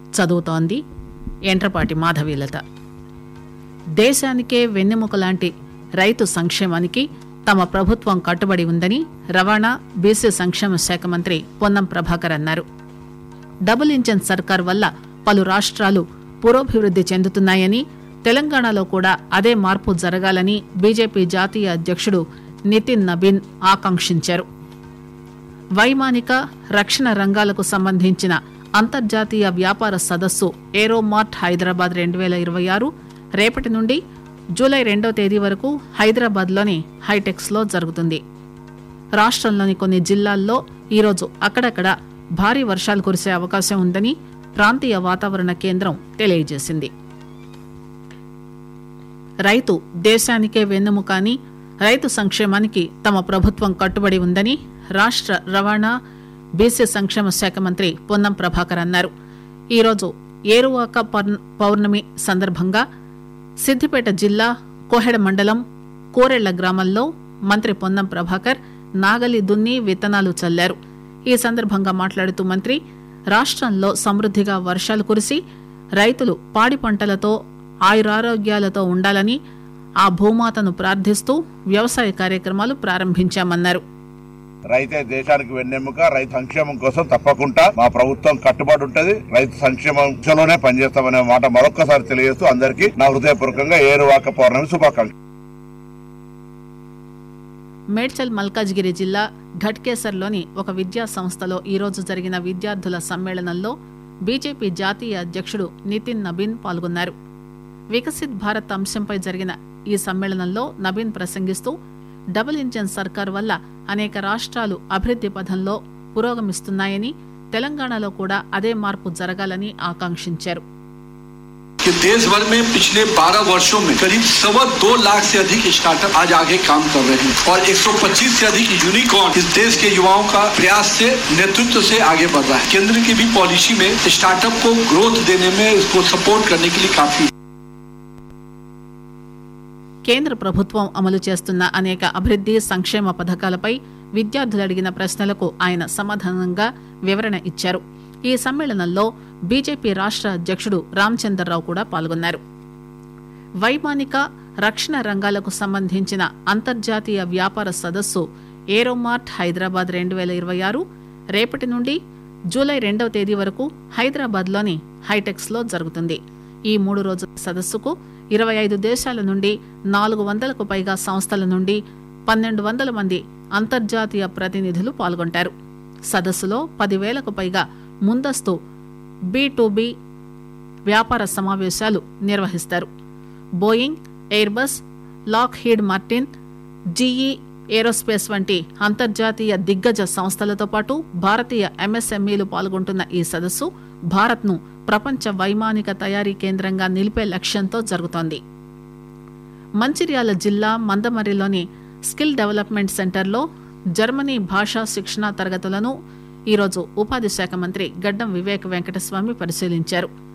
చదువుతోంది ఎంట్రపాటి మాధవీలత దేశానికే వెన్నెముక లాంటి రైతు సంక్షేమానికి తమ ప్రభుత్వం కట్టుబడి ఉందని రవాణా బీసీ సంక్షేమ శాఖ మంత్రి పొన్నం ప్రభాకర్ అన్నారు డబుల్ ఇంజన్ సర్కార్ వల్ల పలు రాష్ట్రాలు పురోభివృద్ది చెందుతున్నాయని తెలంగాణలో కూడా అదే మార్పు జరగాలని బీజేపీ జాతీయ అధ్యక్షుడు నితిన్ నబీన్ ఆకాంక్షించారు వైమానిక రక్షణ రంగాలకు సంబంధించిన అంతర్జాతీయ వ్యాపార సదస్సు ఏరోమార్ట్ హైదరాబాద్ రెండు వేల ఇరవై ఆరు రేపటి నుండి జూలై రెండో తేదీ వరకు హైదరాబాద్లోని హైటెక్స్లో జరుగుతుంది రాష్ట్రంలోని కొన్ని జిల్లాల్లో ఈరోజు అక్కడక్కడ భారీ వర్షాలు కురిసే అవకాశం ఉందని ప్రాంతీయ వాతావరణ కేంద్రం తెలియజేసింది రైతు దేశానికే వెన్నెముక అని రైతు సంక్షేమానికి తమ ప్రభుత్వం కట్టుబడి ఉందని రాష్ట్ర రవాణా బీసీ సంక్షేమ శాఖ మంత్రి పొన్నం ప్రభాకర్ అన్నారు ఈరోజు ఏరువాక పౌర్ణ- పౌర్ణమి సందర్భంగా సిద్దిపేట జిల్లా కోహెడ మండలం కోరెళ్ల గ్రామంలో మంత్రి పొన్నం ప్రభాకర్ నాగలి దున్ని విత్తనాలు చల్లారు ఈ సందర్భంగా మాట్లాడుతూ మంత్రి రాష్ట్రంలో సమృద్దిగా వర్షాలు కురిసి రైతులు పాడి పంటలతో ఆయురారోగ్యాలతో ఉండాలని ఆ భూమాతను ప్రార్థిస్తూ వ్యవసాయ కార్యక్రమాలు ప్రారంభించామన్నారు రైతే దేశానికి వెన్నెముక రైతు సంక్షేమం కోసం తప్పకుండా మా ప్రభుత్వం కట్టుబడి ఉంటది రైతు సంక్షేమం దిశలోనే పనిచేస్తామనే మాట మరొక్కసారి తెలియజేస్తూ అందరికీ నా హృదయపూర్వకంగా ఏరువాక పౌర్ణమి శుభాకాంక్షలు మేడ్చల్ మల్కాజ్గిరి జిల్లా ఘట్కేసర్లోని ఒక విద్యా సంస్థలో ఈరోజు జరిగిన విద్యార్థుల సమ్మేళనంలో బీజేపీ జాతీయ అధ్యక్షుడు నితిన్ నబీన్ పాల్గొన్నారు వికసిత్ భారత్ అంశంపై జరిగిన ఈ సమ్మేళనంలో నబీన్ ప్రసంగిస్తూ డబుల్ ఇంజన్ సర్కార్ వల్ల అనేక రాష్ట్రాలు అభివృద్ది పథంలో పురోగమిస్తున్నాయని తెలంగాణలో కూడా అదే మార్పు జరగాలని ఆకాంక్షించారు कि देश भर में पिछले 12 वर्षों में करीब सवा दो लाख से अधिक स्टार्टअप आज आगे काम कर रहे हैं और 125 से अधिक यूनिकॉर्न इस देश के युवाओं का प्रयास से नेतृत्व से आगे बढ़ रहा है केंद्र की भी पॉलिसी में स्टार्टअप को ग्रोथ देने में इसको सपोर्ट करने के लिए काफी కేంద్ర ప్రభుత్వం అమలు చేస్తున్న అనేక అభివృద్ది సంక్షేమ పథకాలపై విద్యార్థులు అడిగిన ప్రశ్నలకు ఆయన సమాధానంగా వివరణ ఇచ్చారు ఈ సమ్మేళనంలో బీజేపీ రాష్ట్ర అధ్యక్షుడు రామచంద్రరావు కూడా పాల్గొన్నారు వైమానిక రక్షణ రంగాలకు సంబంధించిన అంతర్జాతీయ వ్యాపార సదస్సు ఏరోమార్ట్ హైదరాబాద్ రెండు వేల ఇరవై ఆరు రేపటి నుండి జూలై రెండవ తేదీ వరకు హైదరాబాద్లోని హైటెక్స్లో జరుగుతుంది ఈ మూడు రోజుల సదస్సుకు ఇరవై ఐదు దేశాల నుండి నాలుగు వందలకు పైగా సంస్థల నుండి పన్నెండు వందల మంది అంతర్జాతీయ ప్రతినిధులు పాల్గొంటారు సదస్సులో పదివేలకు పైగా ముందస్తు బి టు బి వ్యాపార సమావేశాలు నిర్వహిస్తారు Boeing Airbus Lockheed Martin GE aerospace వంటి అంతర్జాతీయ దిగ్గజ సంస్థలతో పాటు భారతీయ ఎంఎస్ఎంఈలు పాల్గొంటున్న ఈ సదస్సు భారత్ను ప్రపంచ వైమానిక తయారీ కేంద్రంగా నిలిపే లక్ష్యంతో జరుగుతోంది మంచిర్యాల జిల్లా మందమర్రిలోని స్కిల్ డెవలప్మెంట్ సెంటర్లో జర్మనీ భాషా శిక్షణా తరగతులను ఈరోజు ఉపాధి శాఖ మంత్రి గడ్డం వివేక్ వెంకటస్వామి పరిశీలించారు